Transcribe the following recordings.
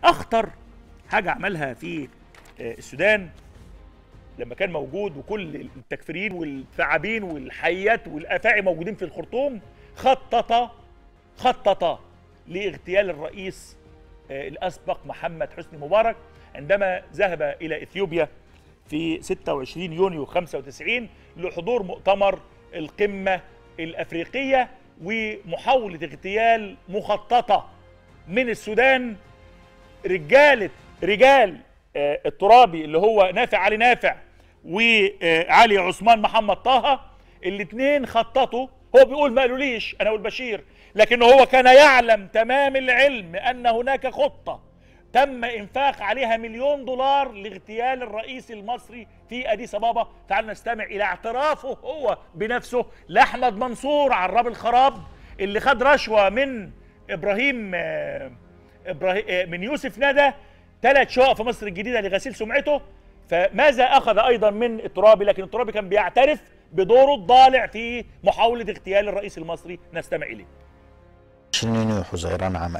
اخطر حاجه عملها في آه، السودان لما كان موجود وكل التكفيرين والثعابين والحيات والافاعي موجودين في الخرطوم خطط خطط لاغتيال الرئيس آه، الاسبق محمد حسني مبارك عندما ذهب الى اثيوبيا في 26 يونيو 95 لحضور مؤتمر القمه الافريقيه ومحاوله اغتيال مخططه من السودان رجاله رجال آه، الترابي اللي هو نافع علي نافع وعلي عثمان محمد طه الاثنين خططوا هو بيقول ما قالوليش انا والبشير لكن هو كان يعلم تمام العلم ان هناك خطه تم انفاق عليها مليون دولار لاغتيال الرئيس المصري في اديس ابابا تعال نستمع الى اعترافه هو بنفسه لاحمد منصور عراب الخراب اللي خد رشوه من ابراهيم آه، ابراهيم آه، من يوسف ندى ثلاث شقق في مصر الجديده لغسيل سمعته فماذا اخذ ايضا من الترابي لكن الترابي كان بيعترف بدوره الضالع في محاوله اغتيال الرئيس المصري نستمع اليه 20 يونيو حزيران عام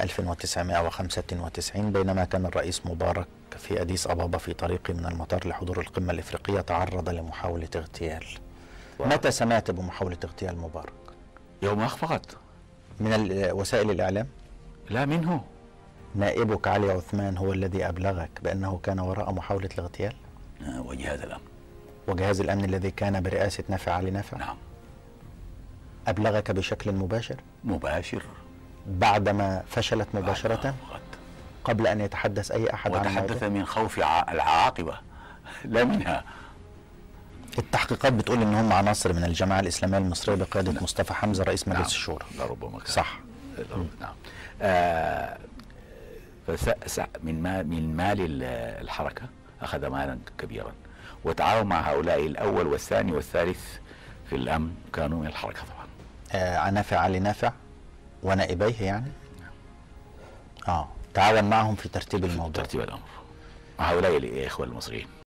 1995 بينما كان الرئيس مبارك في أديس أبابا في طريقه من المطار لحضور القمة الإفريقية تعرض لمحاولة اغتيال متى سمعت بمحاولة اغتيال مبارك؟ يوم فقط من ال- وسائل الإعلام؟ لا منه نائبك علي عثمان هو الذي أبلغك بأنه كان وراء محاولة الاغتيال؟ آه، وجهاز الامن وجهاز الأمن الذي كان برئاسة نافع علي نافع؟ نعم أبلغك بشكل مباشر؟ مباشر بعدما فشلت مباشرة فقط. قبل أن يتحدث أي أحد عن الموضوع؟ وتحدث من خوف ع- العواقب لا منها التحقيقات بتقول ان هم عناصر من الجماعه الاسلاميه المصريه بقياده مصطفى حمزه رئيس مجلس نعم. الشورى لربما كان صح لربما نعم آه فس س- من مال من مال ال- الحركه اخذ مالا كبيرا وتعاون مع هؤلاء الاول والثاني والثالث في الامن كانوا من الحركه طبعا آه عنافع علي نافع ونائبيه يعني اه تعاون معهم في ترتيب الموضوع ترتيب الامر مع هؤلاء الاخوه المصريين